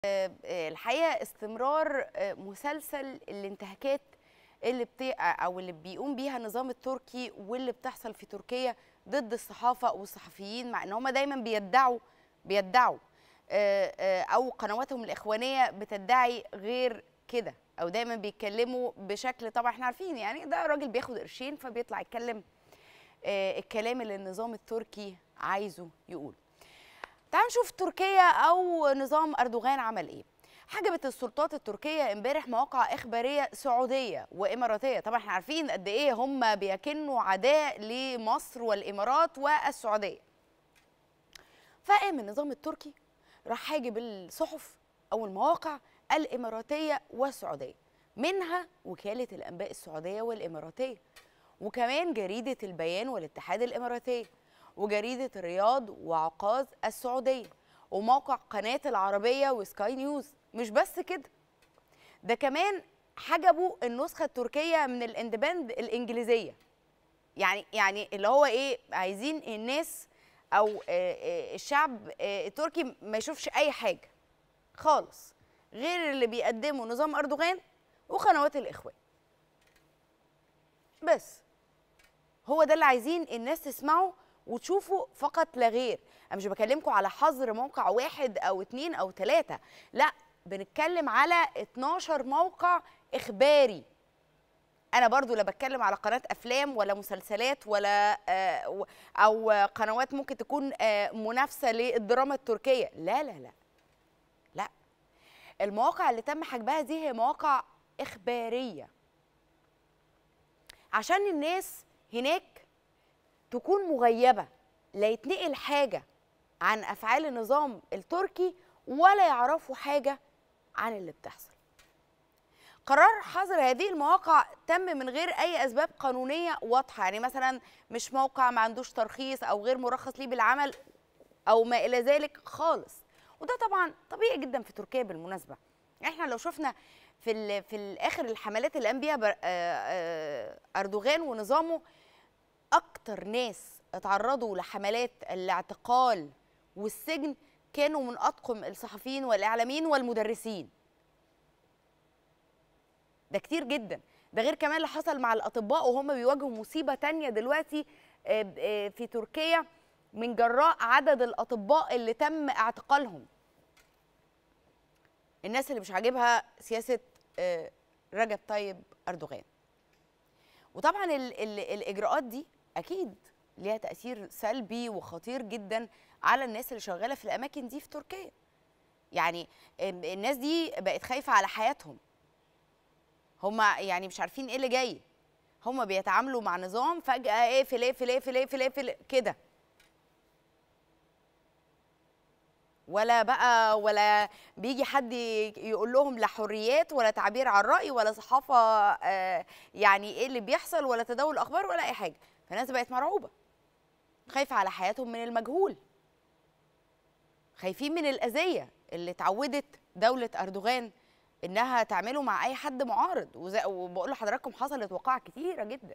الحقيقه استمرار مسلسل الانتهاكات اللي بت... او اللي بيقوم بيها النظام التركي واللي بتحصل في تركيا ضد الصحافه والصحفيين مع ان هم دايما بيدعوا بيدعوا او قنواتهم الاخوانيه بتدعي غير كده او دايما بيتكلموا بشكل طبعا احنا عارفين يعني ده راجل بياخد قرشين فبيطلع يتكلم الكلام اللي النظام التركي عايزه يقول تعالوا نشوف تركيا او نظام اردوغان عمل ايه حجبت السلطات التركيه امبارح مواقع اخباريه سعوديه واماراتيه طبعا احنا عارفين قد ايه هم بيكنوا عداء لمصر والامارات والسعوديه فقام النظام التركي راح حاجب الصحف او المواقع الاماراتيه والسعوديه منها وكاله الانباء السعوديه والاماراتيه وكمان جريده البيان والاتحاد الاماراتيه وجريده الرياض وعكاظ السعوديه وموقع قناه العربيه وسكاي نيوز مش بس كده ده كمان حجبوا النسخه التركيه من الاندبند الانجليزيه يعني يعني اللي هو ايه عايزين الناس او الشعب التركي ما يشوفش اي حاجه خالص غير اللي بيقدمه نظام اردوغان وقنوات الاخوان بس هو ده اللي عايزين الناس تسمعه وتشوفوا فقط لا غير انا مش بكلمكم على حظر موقع واحد او اتنين او تلاتة لا بنتكلم على 12 موقع اخباري انا برضو لا بتكلم على قناه افلام ولا مسلسلات ولا او قنوات ممكن تكون منافسه للدراما التركيه لا لا لا لا المواقع اللي تم حجبها دي هي مواقع اخباريه عشان الناس هناك تكون مغيبه لا يتنقل حاجه عن افعال النظام التركي ولا يعرفوا حاجه عن اللي بتحصل قرار حظر هذه المواقع تم من غير اي اسباب قانونيه واضحه يعني مثلا مش موقع ما عندوش ترخيص او غير مرخص ليه بالعمل او ما الى ذلك خالص وده طبعا طبيعي جدا في تركيا بالمناسبه احنا لو شفنا في في الاخر الحملات اللي قام بيها اردوغان ونظامه اكتر ناس اتعرضوا لحملات الاعتقال والسجن كانوا من اطقم الصحفيين والاعلاميين والمدرسين ده كتير جدا ده غير كمان اللي حصل مع الاطباء وهم بيواجهوا مصيبه تانية دلوقتي في تركيا من جراء عدد الاطباء اللي تم اعتقالهم الناس اللي مش عاجبها سياسه رجب طيب اردوغان وطبعا ال ال الاجراءات دي اكيد ليها تاثير سلبي وخطير جدا على الناس اللي شغاله في الاماكن دي في تركيا يعني الناس دي بقت خايفه على حياتهم هم يعني مش عارفين ايه اللي جاي هم بيتعاملوا مع نظام فجاه اقفل اقفل اقفل اقفل اقفل كده ولا بقى ولا بيجي حد يقول لهم لا حريات ولا تعبير عن الراي ولا صحافه آه يعني ايه اللي بيحصل ولا تداول اخبار ولا اي حاجه فالناس بقت مرعوبه خايفه على حياتهم من المجهول خايفين من الاذيه اللي اتعودت دوله اردوغان انها تعمله مع اي حد معارض وبقول لحضراتكم حصلت وقائع كتيره جدا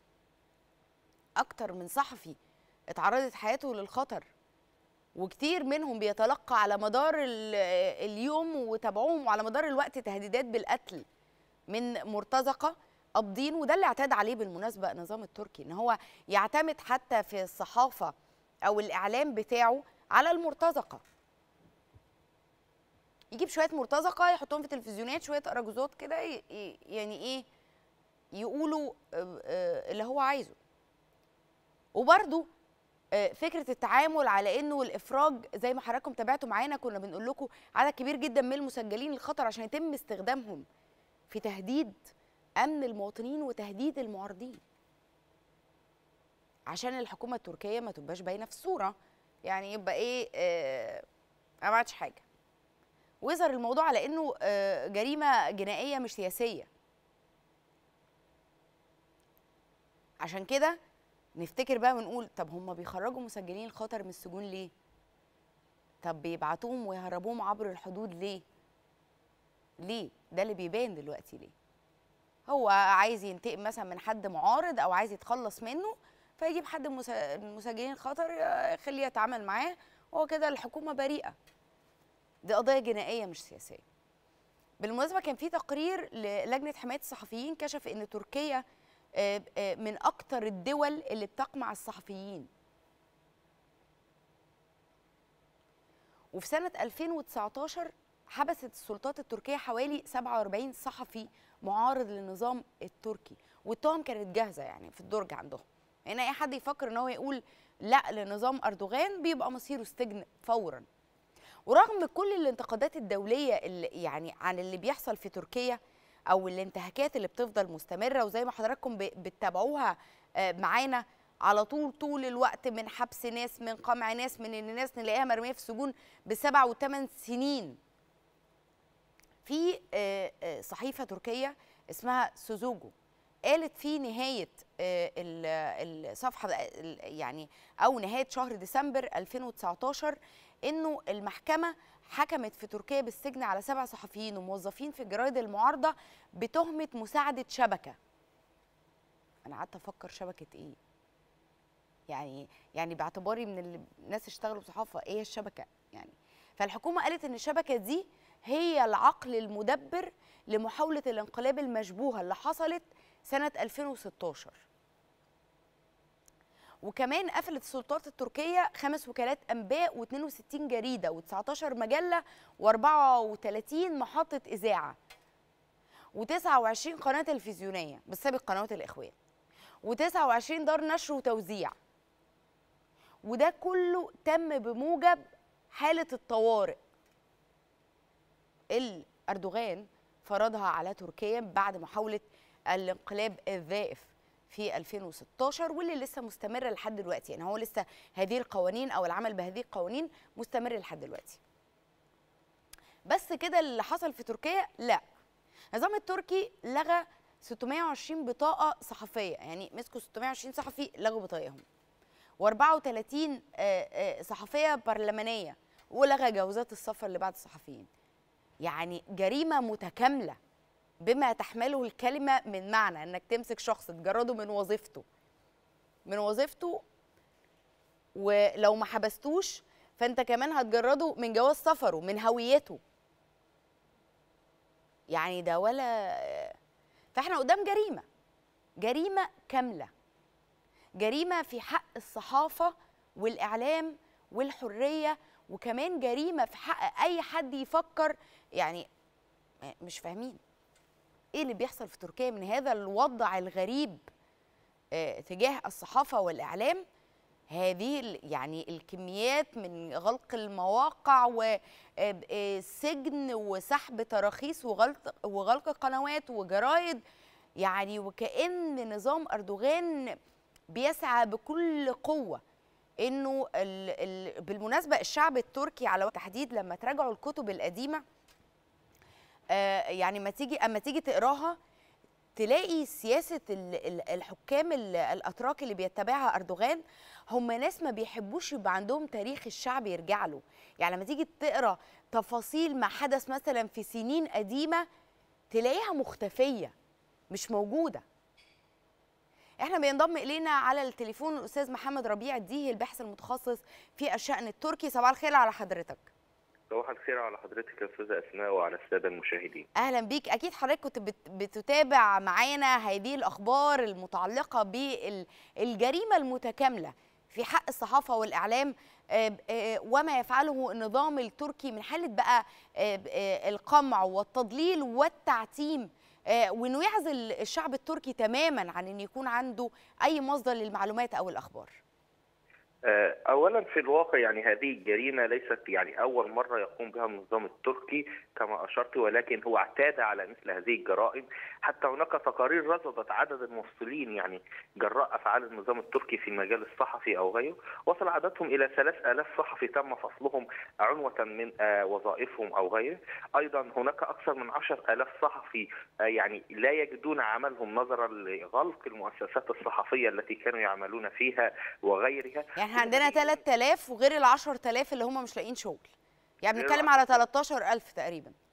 اكتر من صحفي اتعرضت حياته للخطر وكتير منهم بيتلقى على مدار اليوم وتابعوهم وعلى مدار الوقت تهديدات بالقتل من مرتزقه قابضين وده اللي اعتاد عليه بالمناسبه النظام التركي ان هو يعتمد حتى في الصحافه او الاعلام بتاعه على المرتزقه يجيب شويه مرتزقه يحطهم في تلفزيونات شويه اراجوزات كده يعني ايه يقولوا اللي هو عايزه وبرده فكره التعامل على انه الافراج زي ما حضراتكم تابعتوا معانا كنا بنقول لكم عدد كبير جدا من المسجلين الخطر عشان يتم استخدامهم في تهديد امن المواطنين وتهديد المعارضين عشان الحكومه التركيه ما تبقاش باينه في الصوره يعني يبقى ايه آه ما عملتش حاجه ويظهر الموضوع على انه آه جريمه جنائيه مش سياسيه عشان كده نفتكر بقى ونقول طب هم بيخرجوا مسجلين الخطر من السجون ليه طب بيبعتوهم ويهربوهم عبر الحدود ليه ليه ده اللي بيبان دلوقتي ليه هو عايز ينتقم مثلا من حد معارض او عايز يتخلص منه فيجيب حد من مسجلين الخطر يخليه يتعامل معاه وهو كده الحكومه بريئه دي قضايا جنائيه مش سياسيه بالمناسبه كان في تقرير للجنه حمايه الصحفيين كشف ان تركيا آه، آه، من اكتر الدول اللي بتقمع الصحفيين وفي سنه 2019 حبست السلطات التركيه حوالي 47 صحفي معارض للنظام التركي والتهم كانت جاهزه يعني في الدرج عندهم هنا اي حد يفكر ان هو يقول لا لنظام اردوغان بيبقى مصيره السجن فورا ورغم كل الانتقادات الدوليه اللي يعني عن اللي بيحصل في تركيا او الانتهاكات اللي بتفضل مستمره وزي ما حضراتكم بتتابعوها آه، معانا على طول طول الوقت من حبس ناس من قمع ناس من ان ناس نلاقيها مرميه في سجون بسبع وثمان سنين في آه، آه، صحيفه تركيه اسمها سوزوجو قالت في نهايه الصفحه يعني او نهايه شهر ديسمبر 2019 انه المحكمه حكمت في تركيا بالسجن على سبع صحفيين وموظفين في جرايد المعارضه بتهمه مساعده شبكه انا قعدت افكر شبكه ايه يعني يعني باعتباري من الناس اشتغلوا صحافه ايه الشبكه يعني فالحكومه قالت ان الشبكه دي هي العقل المدبر لمحاوله الانقلاب المشبوهه اللي حصلت سنه 2016 وكمان قفلت السلطات التركية خمس وكالات أنباء و62 جريدة و19 مجلة و34 محطة إذاعة و29 قناة تلفزيونية بسبب قنوات الإخوان و29 دار نشر وتوزيع وده كله تم بموجب حالة الطوارئ اللي أردوغان فرضها على تركيا بعد محاولة الانقلاب الذائف في 2016 واللي لسه مستمره لحد دلوقتي يعني هو لسه هذه القوانين او العمل بهذه القوانين مستمر لحد دلوقتي بس كده اللي حصل في تركيا لا النظام التركي لغى 620 بطاقه صحفيه يعني مسكوا 620 صحفي لغوا بطايقهم و34 آه، آه، صحفيه برلمانيه ولغى جوازات السفر لبعض الصحفيين يعني جريمه متكامله بما تحمله الكلمه من معنى انك تمسك شخص تجرده من وظيفته من وظيفته ولو ما حبستوش فانت كمان هتجرده من جواز سفره من هويته يعني ده ولا فاحنا قدام جريمه جريمه كامله جريمه في حق الصحافه والاعلام والحريه وكمان جريمه في حق اي حد يفكر يعني مش فاهمين ايه اللي بيحصل في تركيا من هذا الوضع الغريب آه، تجاه الصحافه والاعلام هذه يعني الكميات من غلق المواقع وسجن آه، وسحب تراخيص وغلق وغلق قنوات وجرايد يعني وكأن نظام أردوغان بيسعى بكل قوة انه ال ال بالمناسبه الشعب التركي على تحديد لما تراجعوا الكتب القديمه آه، يعني ما تيجي اما تيجي تقراها تلاقي سياسه الحكام الاتراك اللي بيتبعها اردوغان هم ناس ما بيحبوش يبقى عندهم تاريخ الشعب يرجع له يعني لما تيجي تقرا تفاصيل ما حدث مثلا في سنين قديمه تلاقيها مختفيه مش موجوده احنا بينضم الينا على التليفون الاستاذ محمد ربيع الديهي الباحث المتخصص في الشان التركي صباح الخير على حضرتك صباح الخير على حضرتك يا استاذه اسماء وعلى الساده المشاهدين اهلا بيك اكيد حضرتك كنت بتتابع معانا هذه الاخبار المتعلقه بالجريمه المتكامله في حق الصحافه والاعلام آه، آه، وما يفعله النظام التركي من حاله بقى آه، القمع والتضليل والتعتيم وانه يعزل الشعب التركي تماما عن ان يكون عنده اي مصدر للمعلومات او الاخبار آه، اولا في الواقع يعني هذه الجريمه ليست يعني اول مره يقوم بها النظام التركي كما اشرت ولكن هو اعتاد على مثل هذه الجرائم حتى هناك تقارير رصدت عدد المفصلين يعني جراء افعال النظام التركي في المجال الصحفي او غيره وصل عددهم الى 3000 صحفي تم فصلهم عنوه من آه، وظائفهم او غيره ايضا هناك اكثر من 10000 صحفي آه، يعني لا يجدون عملهم نظرا لغلق المؤسسات الصحفيه التي كانوا يعملون فيها وغيرها يعني احنا عندنا 3000 وغير ال 10000 اللي هم مش لاقيين شغل يعني بنتكلم على 13000 تقريبا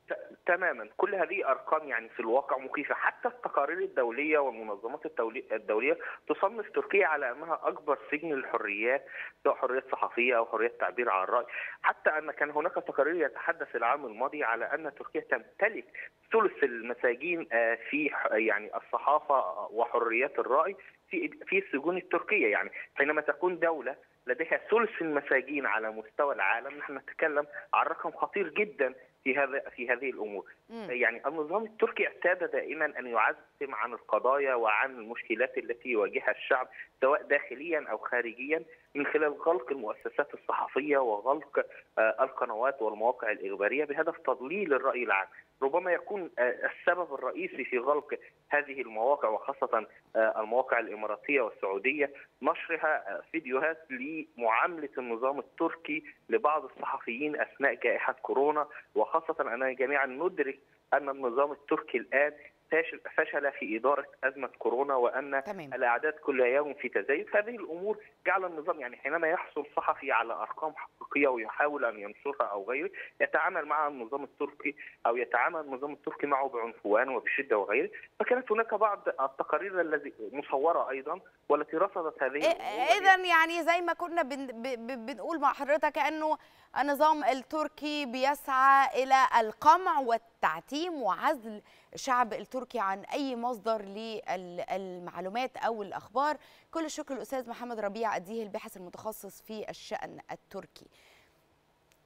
تماما كل هذه ارقام يعني في الواقع مخيفه حتى التقارير الدوليه والمنظمات الدوليه تصنف تركيا على انها اكبر سجن للحريات سواء حريه صحفيه او حريه التعبير عن الراي حتى ان كان هناك تقارير يتحدث العام الماضي على ان تركيا تمتلك ثلث المساجين في يعني الصحافه وحريات الراي في في السجون التركيه يعني حينما تكون دوله لديها ثلث المساجين على مستوى العالم نحن نتكلم عن رقم خطير جدا في هذا في هذه الامور م. يعني النظام التركي اعتاد دائما ان يعزم عن القضايا وعن المشكلات التي يواجهها الشعب سواء داخليا او خارجيا من خلال غلق المؤسسات الصحفيه وغلق القنوات والمواقع الاخباريه بهدف تضليل الراي العام ربما يكون السبب الرئيسي في غلق هذه المواقع وخاصه المواقع الاماراتيه والسعوديه نشرها فيديوهات لمعامله النظام التركي لبعض الصحفيين اثناء جائحه كورونا وخاصه اننا جميعا ندرك ان النظام التركي الان فشل في إدارة أزمة كورونا وأن تمام. الأعداد كل يوم في تزايد هذه الأمور جعل النظام يعني حينما يحصل صحفي على أرقام حقيقية ويحاول أن ينشرها أو غيره يتعامل مع النظام التركي أو يتعامل النظام التركي معه بعنفوان وبشدة وغيره فكانت هناك بعض التقارير التي مصورة أيضا والتي رصدت هذه إذا يعني زي ما كنا بن بنقول مع حضرتك أنه النظام التركي بيسعى إلى القمع والتعتيم وعزل الشعب التركي عن أي مصدر للمعلومات أو الأخبار كل الشكر الأستاذ محمد ربيع أديه الباحث المتخصص في الشأن التركي